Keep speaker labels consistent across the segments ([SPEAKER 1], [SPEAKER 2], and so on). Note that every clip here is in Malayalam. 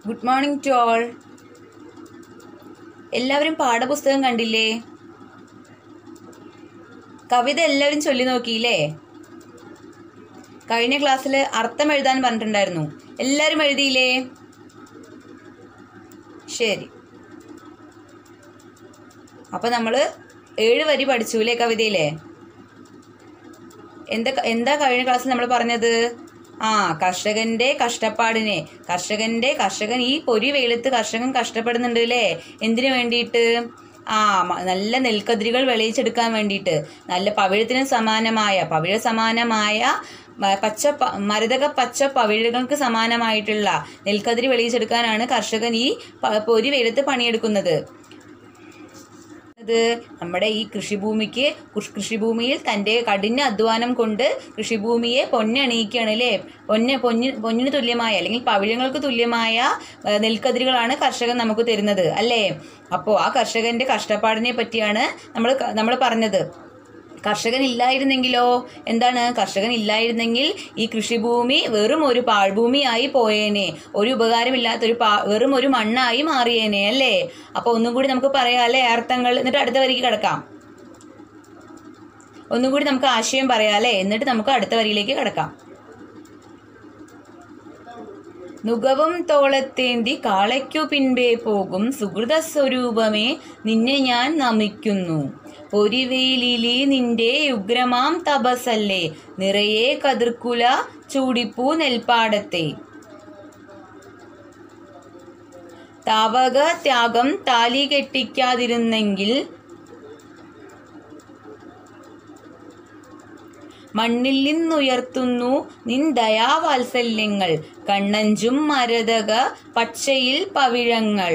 [SPEAKER 1] ഗുഡ് മോർണിംഗ് ടു ഓൾ എല്ലാവരും പാഠപുസ്തകം കണ്ടില്ലേ കവിത എല്ലാവരും ചൊല്ലി നോക്കിയില്ലേ കഴിഞ്ഞ ക്ലാസ്സിൽ അർത്ഥം എഴുതാൻ പറഞ്ഞിട്ടുണ്ടായിരുന്നു എല്ലാവരും എഴുതിയില്ലേ ശരി അപ്പൊ നമ്മൾ ഏഴ് വരി പഠിച്ചു അല്ലേ കവിതയിലെ എന്താ എന്താ കഴിഞ്ഞ ക്ലാസ്സിൽ നമ്മൾ പറഞ്ഞത് ആ കർഷകന്റെ കഷ്ടപ്പാടിനെ കർഷകന്റെ കർഷകൻ ഈ പൊരി വെയിലത്ത് കർഷകൻ കഷ്ടപ്പെടുന്നുണ്ട് അല്ലേ എന്തിനു വേണ്ടിയിട്ട് ആ മ- നല്ല നെൽക്കതിരുകൾ വിളയിച്ചെടുക്കാൻ വേണ്ടിയിട്ട് നല്ല പവിഴത്തിന് സമാനമായ പവിഴ സമാനമായ മ- പച്ച പ- മരതക പച്ച പവിഴകൾക്ക് സമാനമായിട്ടുള്ള നെൽക്കതിരി വിളയിച്ചെടുക്കാനാണ് കർഷകൻ ഈ പ- പൊരി വെയിലത്ത് പണിയെടുക്കുന്നത് അത് നമ്മുടെ ഈ കൃഷിഭൂമിക്ക് കൃഷ്- കൃഷിഭൂമിയിൽ തൻ്റെ കഠിന അധ്വാനം കൊണ്ട് കൃഷിഭൂമിയെ പൊന്നണിയിക്കുകയാണ് അല്ലേ പൊന്ന് പൊന്ന് പൊന്നിന് തുല്യമായ അല്ലെങ്കിൽ പവിഴങ്ങൾക്ക് തുല്യമായ ആ, നെൽക്കതിരുകളാണ് കർഷകൻ നമുക്ക് തരുന്നത് അല്ലേ അപ്പോൾ ആ കർഷകന്റെ കഷ്ടപ്പാടിനെ പറ്റിയാണ് നമ്മൾ നമ്മൾ പറഞ്ഞത് കർഷകൻ ഇല്ലായിരുന്നെങ്കിലോ എന്താണ് കർഷകൻ ഇല്ലായിരുന്നെങ്കിൽ ഈ കൃഷിഭൂമി വെറും ഒരു പാഴ്ഭൂമിയായി പോയേനെ ഒരു ഉപകാരമില്ലാത്ത ഒരു പാ വെറും ഒരു മണ്ണായി മാറിയേനെ അല്ലേ അപ്പൊ ഒന്നും കൂടി നമുക്ക് പറയാം അല്ലേ അർത്ഥങ്ങൾ എന്നിട്ട് അടുത്ത വരിക്ക് കിടക്കാം ഒന്നും കൂടി നമുക്ക് ആശയം പറയാം അല്ലേ എന്നിട്ട് നമുക്ക് അടുത്ത വരിയിലേക്ക് കിടക്കാം നുകവും തോളത്തേന്തി കാളയ്ക്കു പിൻപേ പോകും സുഹൃത സ്വരൂപമേ നിന്നെ ഞാൻ നമിക്കുന്നു പൊരിവെയിലിലി നിന്റെ ഉഗ്രമാം തപസല്ലേ നിറയെ കതിർക്കുല ചൂടിപ്പൂ നെൽപ്പാടത്തെ താവക ത്യാഗം താലി കെട്ടിക്കാതിരുന്നെങ്കിൽ മണ്ണിൽ നിന്നുയർത്തുന്നു നിൻ ദയാവാത്സല്യങ്ങൾ കണ്ണഞ്ചും മരതക പച്ചയിൽ പവിഴങ്ങൾ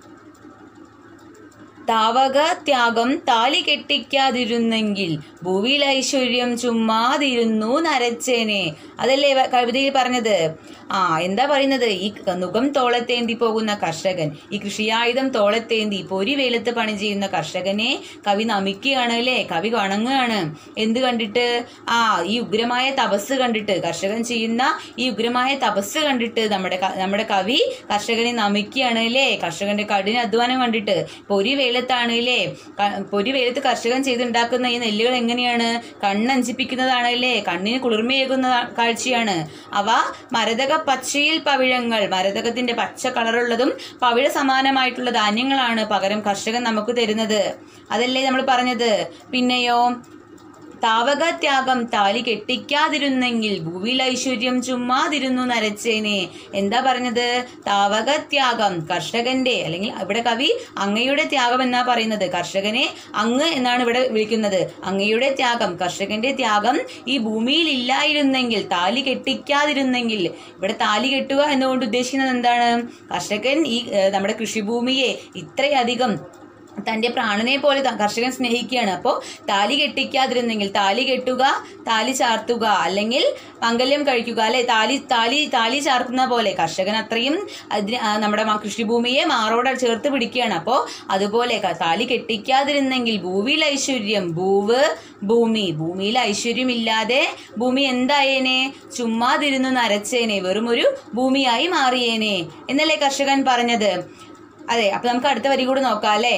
[SPEAKER 1] താവക ത്യാഗം താലി കെട്ടിക്കാതിരുന്നെങ്കിൽ ഭൂവിൽ ഐശ്വര്യം ചുമ്മാതിരുന്നു നരച്ചേനെ അതല്ലേ വ- കവിതയിൽ പറഞ്ഞത് ആ എന്താ പറയുന്നത് ഈ ക- നുകം തോളത്തേന്തി പോകുന്ന കർഷകൻ ഈ കൃഷിയായുധം തോളത്തേന്തി പൊരി വെയിലത്ത് പണി ചെയ്യുന്ന കർഷകനെ കവി നമിക്കുകയാണ് അല്ലേ കവി വണങ്ങുകയാണ് എന്ത് കണ്ടിട്ട് ആ ഈ ഉഗ്രമായ തപസ് കണ്ടിട്ട് കർഷകൻ ചെയ്യുന്ന ഈ ഉഗ്രമായ തപസ് കണ്ടിട്ട് നമ്മുടെ ക- നമ്മുടെ കവി കർഷകനെ നമിക്കുകയാണ് അല്ലേ കർഷകന്റെ കഠിന അധ്വാനം കണ്ടിട്ട് പൊരി വെയിലത്താണ് അല്ലേ ക- പൊരി വെയിലത്ത് കർഷകൻ ചെയ്തുണ്ടാക്കുന്ന ഈ നെല്ലുകൾ എങ്ങനെയാണ് കണ്ണഞ്ചിപ്പിക്കുന്നതാണ് അല്ലേ കണ്ണിന് കുളിർമയേകുന്ന കാഴ്ചയാണ് അവ മരതക പച്ചയിൽ പവിഴങ്ങൾ മരതകത്തിന്റെ പച്ച കളറുള്ളതും പവിഴ സമാനമായിട്ടുള്ള ധാന്യങ്ങളാണ് പകരം കർഷകൻ നമുക്ക് തരുന്നത് അതല്ലേ നമ്മൾ പറഞ്ഞത് പിന്നെയോ താവക ത്യാഗം താലി കെട്ടിക്കാതിരുന്നെങ്കിൽ ഭൂവിൽ ഐശ്വര്യം ചുമ്മാതിരുന്നു നരച്ചേനെ എന്താ പറഞ്ഞത് താവക ത്യാഗം കർഷകന്റെ അല്ലെങ്കിൽ ഇവിടെ കവി അങ്ങയുടെ ത്യാഗം എന്നാ പറയുന്നത് കർഷകനെ അങ്ങ് എന്നാണ് ഇവിടെ വിളിക്കുന്നത് അങ്ങയുടെ ത്യാഗം കർഷകന്റെ ത്യാഗം ഈ ഭൂമിയിൽ ഇല്ലായിരുന്നെങ്കിൽ താലി കെട്ടിക്കാതിരുന്നെങ്കിൽ ഇവിടെ താലി കെട്ടുക എന്നുകൊണ്ട് ഉദ്ദേശിക്കുന്നത് എന്താണ് കർഷകൻ ഈ ഏഹ്, നമ്മുടെ കൃഷിഭൂമിയെ ഇത്രയധികം തന്റെ പ്രാണനെ പോലെ ത- കർഷകൻ സ്നേഹിക്കുകയാണ് അപ്പോൾ താലി കെട്ടിക്കാതിരുന്നെങ്കിൽ താലി കെട്ടുക താലി ചാർത്തുക അല്ലെങ്കിൽ മംഗല്യം കഴിക്കുക അല്ലെ താലി താലി താലി ചാർത്തുന്ന പോലെ കർഷകൻ അത്രയും അതിന് ആ നമ്മുടെ മ- കൃഷിഭൂമിയെ മാറോട് ചേർത്ത് പിടിക്കുകയാണ് അപ്പോൾ അതുപോലെ ക- താലി കെട്ടിക്കാതിരുന്നെങ്കിൽ ഭൂവിയിൽ ഐശ്വര്യം ഭൂവ് ഭൂമി ഭൂമിയിൽ ഐശ്വര്യമില്ലാതെ ഭൂമി എന്തായേനെ ചുമ്മാതിരുന്നു നരച്ചേനെ വെറും ഒരു ഭൂമിയായി മാറിയേനെ എന്നല്ലേ കർഷകൻ പറഞ്ഞത് അതെ അപ്പൊ നമുക്ക് അടുത്ത വരി കൂടി നോക്കാം അല്ലേ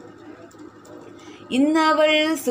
[SPEAKER 1] ഇന്നവൾ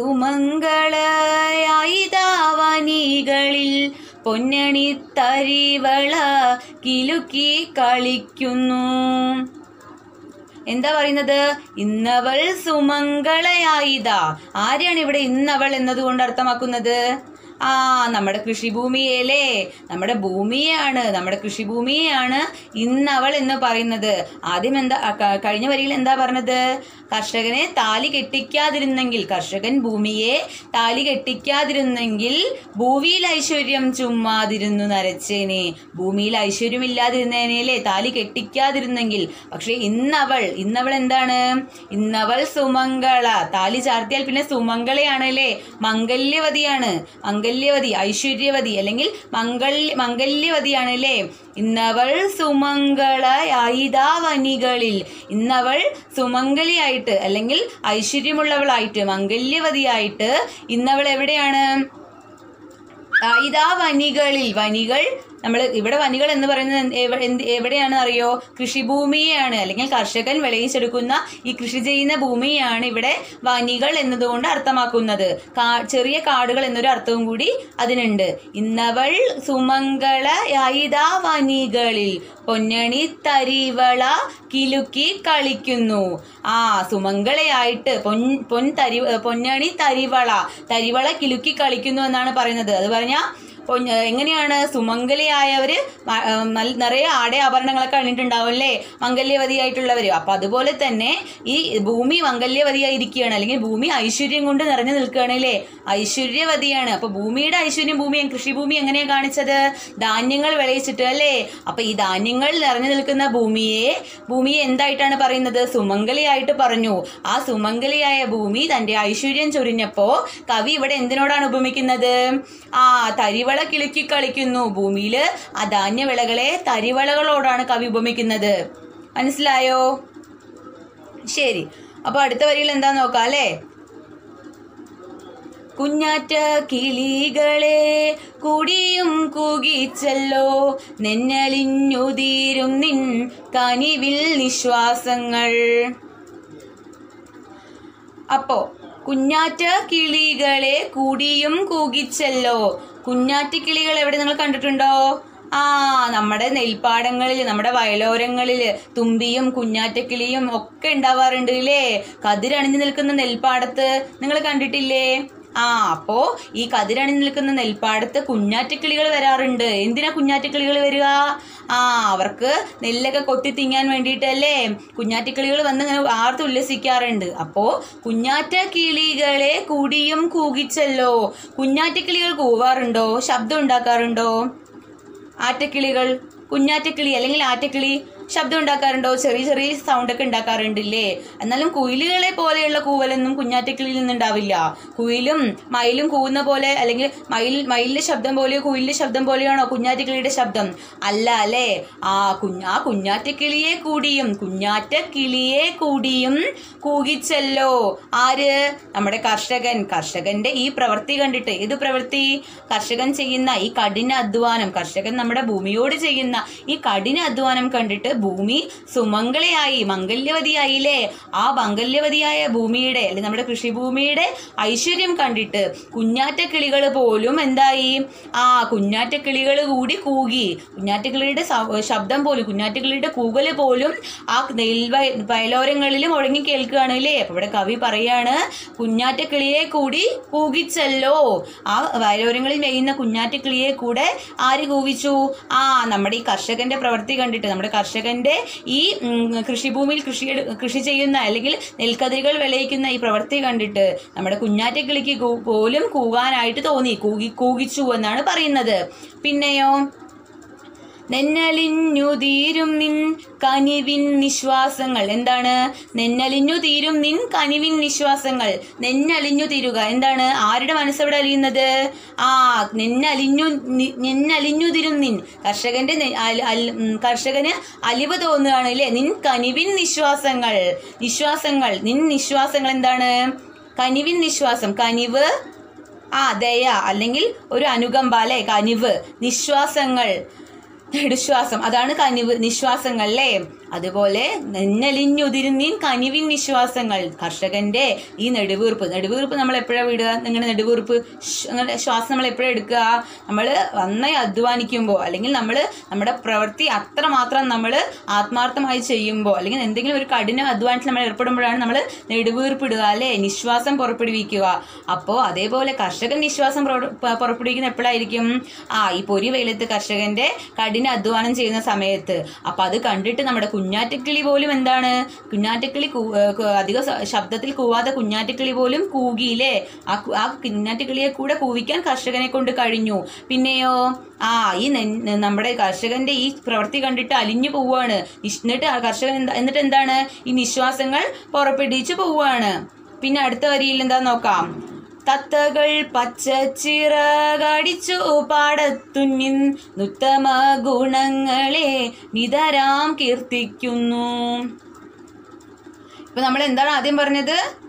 [SPEAKER 1] സുമംഗളയായിതാവനികളിൽ പൊന്നണി തരിവള കിലുക്കി കളിക്കുന്നു എന്താ പറയുന്നത് ഇന്നവൾ സുമംഗളയായിതാ ആരെയാണ് ഇവിടെ ഇന്നവൾ എന്നതുകൊണ്ട് അർത്ഥമാക്കുന്നത് ആ നമ്മുടെ കൃഷിഭൂമിയല്ലേ നമ്മുടെ ഭൂമിയെയാണ് നമ്മുടെ കൃഷിഭൂമിയെയാണ് ഇന്നവൾ എന്ന് പറയുന്നത് ആദ്യം എന്താ ആ, ക- കഴിഞ്ഞ വരിയിൽ എന്താ പറഞ്ഞത് കർഷകനെ താലി കെട്ടിക്കാതിരുന്നെങ്കിൽ കർഷകൻ ഭൂമിയെ താലി കെട്ടിക്കാതിരുന്നെങ്കിൽ ഭൂമിയിൽ ഐശ്വര്യം ചുമ്മാതിരുന്നു നരച്ചേനെ ഭൂമിയിൽ ഐശ്വര്യമില്ലാതിരുന്നേനല്ലേ താലി കെട്ടിക്കാതിരുന്നെങ്കിൽ പക്ഷെ ഇന്നവൾ ഇന്നവൾ എന്താണ് ഇന്നവൾ സുമംഗള താലി ചാർത്തിയാൽ പിന്നെ സുമംഗളയാണ് അല്ലേ മംഗല്യവതിയാണ് മംഗല്യവതി ഐശ്വര്യവതി അല്ലെങ്കിൽ മംഗല്യ മംഗല്യവതിയാണ് അല്ലേ ഇന്നവൾ സുമംഗളയായിതാ വനികളിൽ ഇന്നവൾ സുമംഗലിയായിട്ട് അല്ലെങ്കിൽ ഐശ്വര്യമുള്ളവളായിട്ട് മംഗല്യവതിയായിട്ട് ഇന്നവൾ എവിടെയാണ് ആ, ഇതാ വനികളിൽ വനികൾ നമ്മൾ ഇവിടെ വനികൾ എന്ന് പറയുന്നത് എന്ത് എവ- എന്ത് എവിടെയാണ് അറിയോ കൃഷിഭൂമിയെയാണ് അല്ലെങ്കിൽ കർഷകൻ വിളയിച്ചെടുക്കുന്ന ഈ കൃഷി ചെയ്യുന്ന ഭൂമിയാണ് ഇവിടെ വനികൾ എന്നതുകൊണ്ട് അർത്ഥമാക്കുന്നത് കാ ചെറിയ കാടുകൾ എന്നൊരു അർത്ഥവും കൂടി അതിനുണ്ട് ഇന്നവൾ സുമംഗളയായിതാ വനികളിൽ പൊന്നണി തരിവള കിലുക്കി കളിക്കുന്നു ആ സുമംഗളയായിട്ട് പൊൻ പൊൻ തരി പൊന്നണി തരിവള തരിവള കിലുക്കി കളിക്കുന്നു എന്നാണ് പറയുന്നത് അത് പറഞ്ഞാൽ പൊൻ- എങ്ങനെയാണ് സുമംഗലിയായവര് മ- ആ, നല്ല നിറയെ ആടെ ആഭരണങ്ങളൊക്കെ അണിഞ്ഞിട്ടുണ്ടാവും അല്ലേ മംഗല്യവതിയായിട്ടുള്ളവര് അപ്പൊ അതുപോലെ തന്നെ ഈ ഭൂമി മംഗല്യവതിയായിരിക്കുകയാണ് അല്ലെങ്കിൽ ഭൂമി ഐശ്വര്യം കൊണ്ട് നിറഞ്ഞു നിൽക്കുകയാണ് അല്ലേ ഐശ്വര്യവതിയാണ് അപ്പൊ ഭൂമിയുടെ ഐശ്വര്യം ഭൂമി കൃഷിഭൂമി എങ്ങനെയാ കാണിച്ചത് ധാന്യങ്ങൾ വിളയിച്ചിട്ട് അല്ലേ അപ്പൊ ഈ ധാന്യങ്ങൾ നിറഞ്ഞു നിൽക്കുന്ന ഭൂമിയെ ഭൂമിയെ എന്തായിട്ടാണ് പറയുന്നത് സുമംഗലിയായിട്ട് പറഞ്ഞു ആ സുമംഗലിയായ ഭൂമി തന്റെ ഐശ്വര്യം ചൊരിഞ്ഞപ്പോ കവി ഇവിടെ എന്തിനോടാണ് ഉപമിക്കുന്നത് ആ തരിവള കിളുക്കി കളിക്കുന്നു ഭൂമിയില് ആ ധാന്യവിളകളെ തരിവളകളോടാണ് കവി ഉപമിക്കുന്നത് മനസ്സിലായോ ശരി അപ്പൊ അടുത്ത വരിയിൽ എന്താ നോക്കാം അല്ലേ കുഞ്ഞാറ്റ കിളികളെ കുടിയും കൂകിച്ചല്ലോ നെന്നലിഞ്ഞുതീരും നിൻ കനിവിൽ നിശ്വാസങ്ങൾ അപ്പോ കുഞ്ഞാറ്റ കിളികളെ കൂടിയും കൂകിച്ചല്ലോ കുഞ്ഞാറ്റ കിളികൾ എവിടെ നിങ്ങൾ കണ്ടിട്ടുണ്ടോ ആ നമ്മുടെ നെൽപ്പാടങ്ങളിൽ നമ്മുടെ വയലോരങ്ങളിൽ തുമ്പിയും കുഞ്ഞാറ്റക്കിളിയും ഒക്കെ ഉണ്ടാവാറുണ്ട് ഇല്ലേ കതിരണിഞ്ഞു നിൽക്കുന്ന നെൽപ്പാടത്ത് നിങ്ങൾ കണ്ടിട്ടില്ലേ ആ അപ്പോ ഈ കതിരണിഞ്ഞു നിൽക്കുന്ന നെൽപ്പാടത്ത് കുഞ്ഞാറ്റക്കിളികൾ വരാറുണ്ട് എന്തിനാ കുഞ്ഞാറ്റക്കിളികൾ വരിക ആ അവർക്ക് നെല്ലൊക്കെ കൊത്തി തിങ്ങാൻ വേണ്ടിയിട്ടല്ലേ കുഞ്ഞാറ്റക്കിളികൾ വന്ന് ഇങ്ങനെ ആർത്ത് ഉല്ലസിക്കാറുണ്ട് അപ്പോ കുഞ്ഞാറ്റ കിളികളെ കൂടിയും കൂകിച്ചല്ലോ കുഞ്ഞാറ്റക്കിളികൾ കൂവാറുണ്ടോ ശബ്ദം ഉണ്ടാക്കാറുണ്ടോ ആറ്റക്കിളികൾ കുഞ്ഞാറ്റക്കിളി അല്ലെങ്കിൽ ആറ്റക്കിളി ശബ്ദം ഉണ്ടാക്കാറുണ്ടോ ചെറിയ ചെറിയ സൗണ്ട് ഒക്കെ ഉണ്ടാക്കാറുണ്ടല്ലേ എന്നാലും കുയിലുകളെ പോലെയുള്ള കൂവലൊന്നും കുഞ്ഞാറ്റക്കിളിയിൽ നിന്നുണ്ടാവില്ല കുയിലും മയിലും കൂവുന്ന പോലെ അല്ലെങ്കിൽ മയിൽ മയിലിന്റെ ശബ്ദം പോലെയോ കുയിലിന്റെ ശബ്ദം പോലെയാണോ കുഞ്ഞാറ്റക്കിളിയുടെ ശബ്ദം അല്ല അല്ലേ ആ കുഞ്ഞ ആ കുഞ്ഞാറ്റക്കിളിയെ കൂടിയും കുഞ്ഞാറ്റക്കിളിയെ കൂടിയും കൂകിച്ചല്ലോ ആര് നമ്മുടെ കർഷകൻ കർഷകന്റെ ഈ പ്രവൃത്തി കണ്ടിട്ട് ഏത് പ്രവൃത്തി കർഷകൻ ചെയ്യുന്ന ഈ കഠിന അധ്വാനം കർഷകൻ നമ്മുടെ ഭൂമിയോട് ചെയ്യുന്ന ഈ കഠിന അധ്വാനം കണ്ടിട്ട് ഭൂമി സുമംഗളയായി മംഗല്യവതിയായില്ലേ ആ മംഗല്യവതിയായ ഭൂമിയുടെ അല്ലെങ്കിൽ നമ്മുടെ കൃഷിഭൂമിയുടെ ഐശ്വര്യം കണ്ടിട്ട് കുഞ്ഞാറ്റ കിളികൾ പോലും എന്തായി ആ കുഞ്ഞാറ്റ കിളികൾ കൂടി കൂകി കുഞ്ഞാറ്റക്കിളിയുടെ സ- ശബ്ദം പോലും കുഞ്ഞാറ്റക്കിളിയുടെ കൂകല് പോലും ആ നെൽവയ വയലോരങ്ങളിലും മുഴങ്ങി കേൾക്കുകയാണ് അല്ലേ അപ്പൊ ഇവിടെ കവി പറയാണ് കുഞ്ഞാറ്റ കിളിയെ കൂടി കൂകിച്ചല്ലോ ആ വയലോരങ്ങളിൽ മെയ്യുന്ന കുഞ്ഞാറ്റ കിളിയെ കൂടെ ആര് കൂവിച്ചു ആ നമ്മുടെ ഈ കർഷകന്റെ പ്രവൃത്തി കണ്ടിട്ട് നമ്മുടെ കർഷകന്റെ ഈ ഉം, കൃഷിഭൂമിയിൽ കൃഷി കൃഷി ചെയ്യുന്ന അല്ലെങ്കിൽ നെൽക്കതിരുകൾ വിളയിക്കുന്ന ഈ പ്രവൃത്തി കണ്ടിട്ട് നമ്മുടെ കുഞ്ഞാറ്റ കിളിക്ക് കൂ- പോലും കൂകാനായിട്ട് തോന്നി കൂകി കൂകിച്ചു എന്നാണ് പറയുന്നത് പിന്നെയോ നെന്നലിഞ്ഞു തീരും നിൻ കനിവിൻ നിശ്വാസങ്ങൾ എന്താണ് നെന്നലിഞ്ഞു തീരും നിൻ കനിവിൻ നിശ്വാസങ്ങൾ നെന്നലിഞ്ഞു തീരുക എന്താണ് ആരുടെ മനസ്സെവിടെ അലിയുന്നത് ആ നെന്നലിഞ്ഞു നി- നെന്നലിഞ്ഞു തീരും നിൻ കർഷകന്റെ നെ- അൽ- അൽ- ഉം, കർഷകന് അലിവ് തോന്നുകയാണ് അല്ലേ നിൻ കനിവിൻ നിശ്വാസങ്ങൾ നിശ്വാസങ്ങൾ നിൻ നിശ്വാസങ്ങൾ എന്താണ് കനിവിൻ നിശ്വാസം കനിവ് ആ ദയ അല്ലെങ്കിൽ ഒരു അനുകമ്പ അല്ലെ കനിവ് നിശ്വാസങ്ങൾ നെടുശ്വാസം അതാണ് കനിവ് നിശ്വാസങ്ങൾ അല്ലേ അതുപോലെ നെന്നലിഞ്ഞുതിരുന്നീൻ കനിവിൻ നിശ്വാസങ്ങൾ കർഷകന്റെ ഈ നെടുവീർപ്പ് നെടുവീർപ്പ് നമ്മൾ എപ്പോഴാണ് വിടുക നിങ്ങളുടെ നെടുവീർപ്പ് ഷ് അങ്ങനെ ശ്വാസം നമ്മൾ എപ്പോഴാണ് എടുക്കുക നമ്മൾ നന്നായി അധ്വാനിക്കുമ്പോൾ അല്ലെങ്കിൽ നമ്മൾ നമ്മുടെ പ്രവൃത്തി അത്രമാത്രം നമ്മൾ ആത്മാർത്ഥമായി ചെയ്യുമ്പോൾ അല്ലെങ്കിൽ എന്തെങ്കിലും ഒരു കഠിന അധ്വാനത്തിൽ നമ്മൾ ഏർപ്പെടുമ്പോഴാണ് നമ്മൾ നെടുവീർപ്പ് ഇടുക അല്ലേ നിശ്വാസം പുറപ്പെടുവിക്കുക അപ്പോൾ അതേപോലെ കർഷകൻ നിശ്വാസം പുറ- പ- പുറപ്പെടുവിക്കുന്ന എപ്പോഴായിരിക്കും ആ ഈ പൊരി വെയിലത്ത് കർഷകന്റെ കഠിന അധ്വാനം ചെയ്യുന്ന സമയത്ത് അപ്പൊ അത് കണ്ടിട്ട് നമ്മുടെ കുഞ്ഞാറ്റക്കിളി പോലും എന്താണ് കുഞ്ഞാറ്റക്കിളി കൂ- ഏർ കു- അധിക സ- ശബ്ദത്തിൽ കൂവാതെ കുഞ്ഞാറ്റക്കിളി പോലും കൂകിയില്ലേ ആ കു- ആ കുഞ്ഞാറ്റക്കിളിയെ കൂടെ കൂവിക്കാൻ കർഷകനെ കൊണ്ട് കഴിഞ്ഞു പിന്നെയോ ആ ഈ നെ- നമ്മുടെ കർഷകന്റെ ഈ പ്രവൃത്തി കണ്ടിട്ട് അലിഞ്ഞു പോവുകയാണ് ഇഷ്- എന്നിട്ട് ആ കർഷകൻ എന്താ എന്നിട്ട് എന്താണ് ഈ നിശ്വാസങ്ങൾ പുറപ്പെടുവിച്ചു പോവുകയാണ് പിന്നെ അടുത്ത വരിയിൽ എന്താ നോക്കാം തത്തകൾ പച്ച ചിറകടിച്ചു പാടത്തുന്നിൻ നുത്തമ ഗുണങ്ങളെ നിതരാം കീർത്തിക്കുന്നു ഇപ്പൊ നമ്മൾ എന്താണ് ആദ്യം പറഞ്ഞത്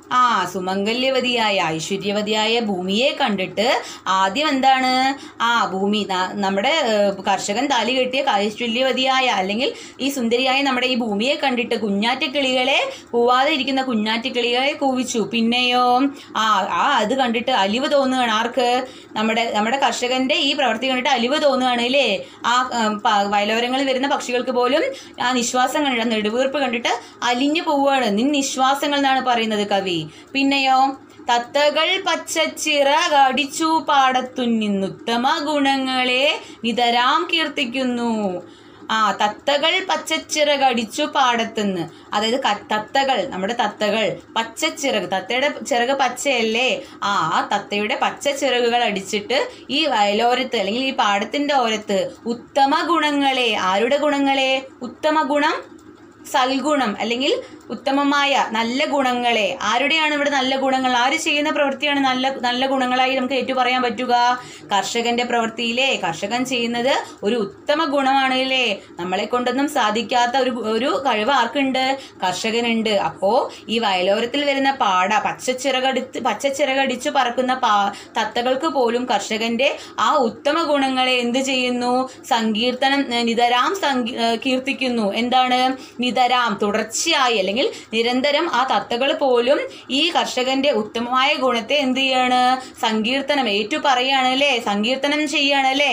[SPEAKER 1] ആ സുമംഗല്യവതിയായ ഐശ്വര്യവതിയായ ഭൂമിയെ കണ്ടിട്ട് ആദ്യം എന്താണ് ആ ഭൂമി ന- നമ്മുടെ ഏഹ്, കർഷകൻ താലി കെട്ടിയ ഐശ്വര്യവതിയായ അല്ലെങ്കിൽ ഈ സുന്ദരിയായ നമ്മുടെ ഈ ഭൂമിയെ കണ്ടിട്ട് കുഞ്ഞാറ്റ കിളികളെ കൂവാതെ ഇരിക്കുന്ന കുഞ്ഞാറ്റ കിളികളെ കൂവിച്ചു പിന്നെയോ ആ ആ അത് കണ്ടിട്ട് അലിവ് തോന്നുകയാണ് ആർക്ക് നമ്മുടെ നമ്മുടെ കർഷകന്റെ ഈ പ്രവൃത്തി കണ്ടിട്ട് അലിവ് തോന്നുകയാണ് അല്ലേ ആ ഉം, പ- വയലോരങ്ങളിൽ വരുന്ന പക്ഷികൾക്ക് പോലും ആ നിശ്വാസം കണ്ടിട്ട് ആ നെടുവീർപ്പ് കണ്ടിട്ട് അലിഞ്ഞു പോവുകയാണ് നിൻ നിശ്വാസങ്ങൾ എന്നാണ് പറയുന്നത് കവി പിന്നെയോ തത്തകൾ പച്ചച്ചിറ കടിച്ചു പാടത്തുനിന്നുത്തമ ഗുണങ്ങളെ നിതരാം കീർത്തിക്കുന്നു ആ തത്തകൾ പച്ചച്ചിറക് അടിച്ചു പാടത്തുനിന്ന് അതായത് ക- തത്തകൾ നമ്മുടെ തത്തകൾ പച്ചച്ചിറക് തത്തയുടെ ചിറക് പച്ചയല്ലേ ആ ആ തത്തയുടെ പച്ച ചിറകുകൾ അടിച്ചിട്ട് ഈ വയലോരത്ത് അല്ലെങ്കിൽ ഈ പാടത്തിന്റെ ഓരത്ത് ഉത്തമ ഗുണങ്ങളെ ആരുടെ ഗുണങ്ങളെ ഉത്തമ ഗുണം സൽഗുണം അല്ലെങ്കിൽ ഉത്തമമായ നല്ല ഗുണങ്ങളെ ആരുടെയാണ് ഇവിടെ നല്ല ഗുണങ്ങൾ ആര് ചെയ്യുന്ന പ്രവൃത്തിയാണ് നല്ല നല്ല ഗുണങ്ങളായി നമുക്ക് ഏറ്റു പറയാൻ പറ്റുക കർഷകന്റെ പ്രവൃത്തിയിലെ കർഷകൻ ചെയ്യുന്നത് ഒരു ഉത്തമ ഗുണമാണ് അല്ലേ നമ്മളെ കൊണ്ടൊന്നും സാധിക്കാത്ത ഒരു ഒരു കഴിവ് ആർക്കുണ്ട് കർഷകനുണ്ട് അപ്പോ ഈ വയലോരത്തിൽ വരുന്ന പാട പച്ചച്ചിറകടിച്ച് പച്ചച്ചിറകടിച്ചു പറക്കുന്ന പാ തത്തകൾക്ക് പോലും കർഷകന്റെ ആ ഉത്തമ ഗുണങ്ങളെ എന്ത് ചെയ്യുന്നു സങ്കീർത്തനം ഏ, നിതരാം സങ്കീ- ഏ, കീർത്തിക്കുന്നു എന്താണ് നിതരാം തുടർച്ചയായി അല്ലെങ്കിൽ നിരന്തരം ആ തത്തകൾ പോലും ഈ കർഷകന്റെ ഉത്തമമായ ഗുണത്തെ എന്ത് ചെയ്യാണ് സങ്കീർത്തനം ഏറ്റു പറയാണ് അല്ലേ സങ്കീർത്തനം ചെയ്യാണ് അല്ലേ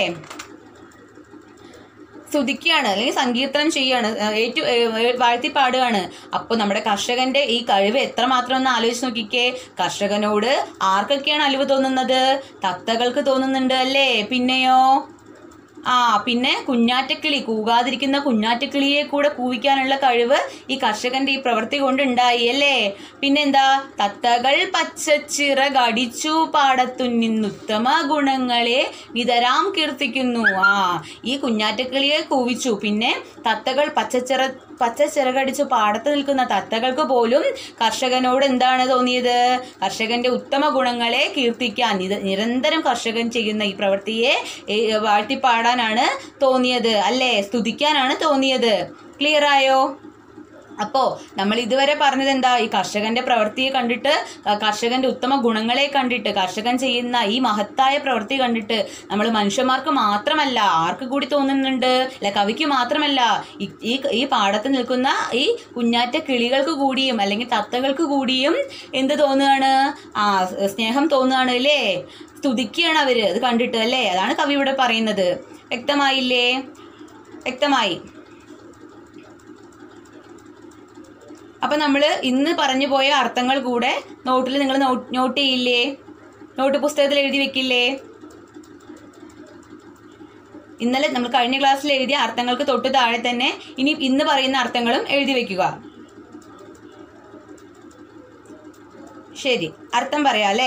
[SPEAKER 1] സ്തുതിക്കുകയാണ് അല്ലെങ്കിൽ സങ്കീർത്തനം ചെയ്യാണ് ഏഹ് ഏറ്റു ഏഹ് വാഴ്ത്തി പാടുകയാണ് അപ്പോൾ നമ്മുടെ കർഷകന്റെ ഈ കഴിവ് എത്രമാത്രം ഒന്ന് ആലോചിച്ച് നോക്കിക്കേ കർഷകനോട് ആർക്കൊക്കെയാണ് അലിവ് തോന്നുന്നത് തത്തകൾക്ക് തോന്നുന്നുണ്ട് അല്ലേ പിന്നെയോ ആ പിന്നെ കുഞ്ഞാറ്റക്കിളി കൂകാതിരിക്കുന്ന കുഞ്ഞാറ്റക്കിളിയെ കൂടെ കൂവിക്കാനുള്ള കഴിവ് ഈ കർഷകന്റെ ഈ പ്രവൃത്തി കൊണ്ട് ഉണ്ടായി അല്ലേ പിന്നെന്താ തത്തകൾ പച്ചച്ചിറകടിച്ചു പാടത്തുനിന്നുത്തമ ഗുണങ്ങളെ നിതരാം കീർത്തിക്കുന്നു ആ ഈ കുഞ്ഞാറ്റക്കിളിയെ കൂവിച്ചു പിന്നെ തത്തകൾ പച്ചച്ചിറ പച്ചച്ചിറകടിച്ചു പാടത്ത് നിൽക്കുന്ന തത്തകൾക്ക് പോലും കർഷകനോട് എന്താണ് തോന്നിയത് കർഷകന്റെ ഉത്തമ ഗുണങ്ങളെ കീർത്തിക്കാൻ ഇത് നിരന്തരം കർഷകൻ ചെയ്യുന്ന ഈ പ്രവൃത്തിയെ ഏ, വാഴ്ത്തിപ്പാടാനാണ് തോന്നിയത് അല്ലേ സ്തുതിക്കാനാണ് തോന്നിയത് ക്ലിയർ ആയോ അപ്പോ നമ്മൾ ഇതുവരെ പറഞ്ഞത് എന്താ ഈ കർഷകന്റെ പ്രവൃത്തിയെ കണ്ടിട്ട് ക- കർഷകന്റെ ഉത്തമ ഗുണങ്ങളെ കണ്ടിട്ട് കർഷകൻ ചെയ്യുന്ന ഈ മഹത്തായ പ്രവൃത്തി കണ്ടിട്ട് നമ്മൾ മനുഷ്യന്മാർക്ക് മാത്രമല്ല ആർക്ക് കൂടി തോന്നുന്നുണ്ട് അല്ല കവിക്ക് മാത്രമല്ല ഈ ഈ- ഈ പാടത്ത് നിൽക്കുന്ന ഈ കുഞ്ഞാറ്റ കിളികൾക്ക് കൂടിയും അല്ലെങ്കിൽ തത്തകൾക്ക് കൂടിയും എന്ത് തോന്നുകയാണ് ആ സ് സ്നേഹം തോന്നുകയാണ് അല്ലേ സ്തുതിക്കുകയാണ് അവര് അത് കണ്ടിട്ട് അല്ലേ അതാണ് കവി ഇവിടെ പറയുന്നത് വ്യക്തമായില്ലേ വ്യക്തമായി അപ്പൊ നമ്മൾ ഇന്ന് പറഞ്ഞു പോയ അർത്ഥങ്ങൾ കൂടെ നോട്ടിൽ നിങ്ങൾ നോട്ട് ചെയ്യില്ലേ നോട്ട് പുസ്തകത്തിൽ എഴുതി വെക്കില്ലേ ഇന്നലെ നമ്മൾ കഴിഞ്ഞ ക്ലാസ്സിൽ എഴുതിയ അർത്ഥങ്ങൾക്ക് തൊട്ട് താഴെ തന്നെ ഇനി ഇന്ന് പറയുന്ന അർത്ഥങ്ങളും എഴുതി വെക്കുക ശരി അർത്ഥം പറയാം അല്ലേ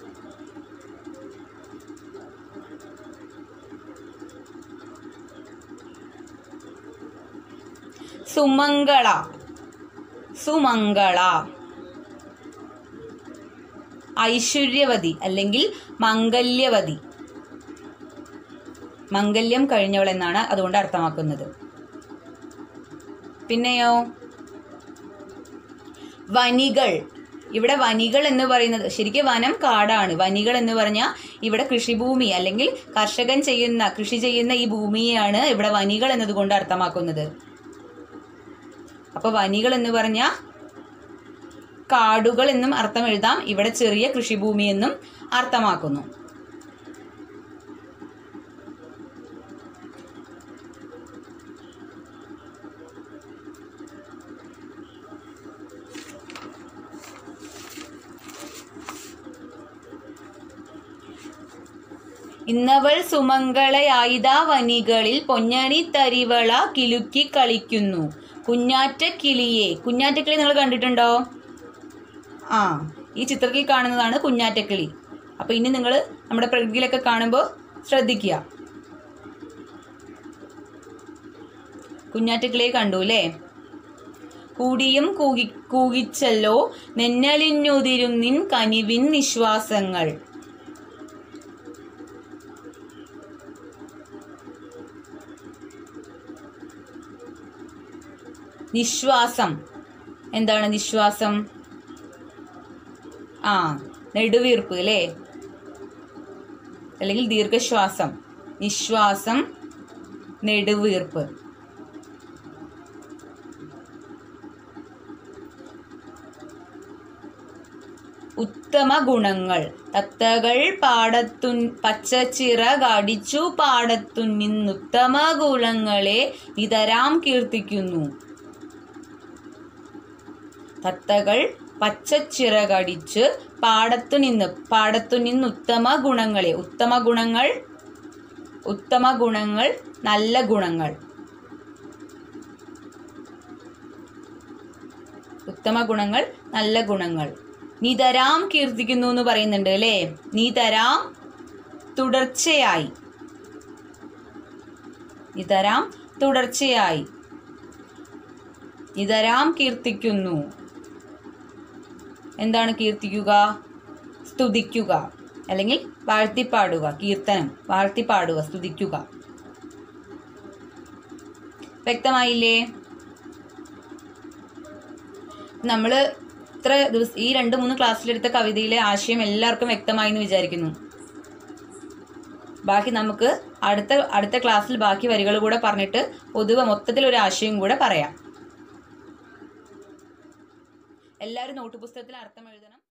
[SPEAKER 1] സുമംഗള സുമംഗള ഐശ്വര്യവതി അല്ലെങ്കിൽ മംഗല്യവതി മംഗല്യം കഴിഞ്ഞവൾ എന്നാണ് അതുകൊണ്ട് അർത്ഥമാക്കുന്നത് പിന്നെയോ വനികൾ ഇവിടെ വനികൾ എന്ന് പറയുന്നത് ശരിക്കും വനം കാടാണ് വനികൾ എന്ന് പറഞ്ഞാൽ ഇവിടെ കൃഷിഭൂമി അല്ലെങ്കിൽ കർഷകൻ ചെയ്യുന്ന കൃഷി ചെയ്യുന്ന ഈ ഭൂമിയെയാണ് ഇവിടെ വനികൾ എന്നതുകൊണ്ട് അർത്ഥമാക്കുന്നത് അപ്പൊ വനികൾ എന്ന് പറഞ്ഞാൽ കാടുകൾ എന്നും അർത്ഥം എഴുതാം ഇവിടെ ചെറിയ കൃഷിഭൂമി എന്നും അർത്ഥമാക്കുന്നു ഇന്നവൾ സുമംഗളയായിതാ വനികളിൽ പൊന്നണി തരിവള കിലുക്കി കളിക്കുന്നു കുഞ്ഞാറ്റ കിളിയെ കുഞ്ഞാറ്റക്കിളി നിങ്ങൾ കണ്ടിട്ടുണ്ടോ ആ ഈ ചിത്രത്തിൽ കാണുന്നതാണ് കുഞ്ഞാറ്റക്കിളി അപ്പോൾ ഇനി നിങ്ങൾ നമ്മുടെ പ്രകൃതിയിലൊക്കെ കാണുമ്പോൾ ശ്രദ്ധിക്കുക കുഞ്ഞാറ്റക്കിളിയെ കണ്ടു അല്ലേ കൂടിയും കൂകി കൂകിച്ചല്ലോ നെന്നലിഞ്ഞുതിരും നിൻ കനിവിൻ നിശ്വാസങ്ങൾ നിശ്വാസം എന്താണ് നിശ്വാസം ആ നെടുവീർപ്പ് അല്ലേ അല്ലെങ്കിൽ ദീർഘശ്വാസം നിശ്വാസം നെടുവീർപ്പ് ഉത്തമ ഗുണങ്ങൾ തത്തകൾ പാടത്തു പച്ചച്ചിറ കടിച്ചു പാടത്തു നിന്നുത്തമ ഗുണങ്ങളെ നിതരാം കീർത്തിക്കുന്നു തത്തകൾ പച്ചച്ചിറ കടിച്ച് പാടത്തു നിന്ന് പാടത്തു നിന്ന് ഉത്തമ ഗുണങ്ങളെ ഉത്തമ ഗുണങ്ങൾ ഉത്തമ ഗുണങ്ങൾ നല്ല ഗുണങ്ങൾ ഉത്തമ ഗുണങ്ങൾ നല്ല ഗുണങ്ങൾ നിതരാം കീർത്തിക്കുന്നു എന്ന് പറയുന്നുണ്ട് അല്ലേ നിതരാം തുടർച്ചയായി നിതരാം തുടർച്ചയായി നിതരാം കീർത്തിക്കുന്നു എന്താണ് കീർത്തിക്കുക സ്തുതിക്കുക അല്ലെങ്കിൽ വാഴ്ത്തിപ്പാടുക കീർത്തനം വാഴ്ത്തിപ്പാടുക സ്തുതിക്കുക വ്യക്തമായില്ലേ നമ്മൾ ഇത്ര ദിവസം ഈ രണ്ട് മൂന്ന് ക്ലാസ്സിലെടുത്ത കവിതയിലെ ആശയം എല്ലാവർക്കും വ്യക്തമായി എന്ന് വിചാരിക്കുന്നു ബാക്കി നമുക്ക് അടുത്ത അടുത്ത ക്ലാസ്സിൽ ബാക്കി വരികൾ കൂടെ പറഞ്ഞിട്ട് പൊതുവെ മൊത്തത്തിൽ ഒരു ആശയം കൂടെ പറയാം എല്ലാവരും നോട്ട് പുസ്തകത്തിൽ അർത്ഥം എഴുതണം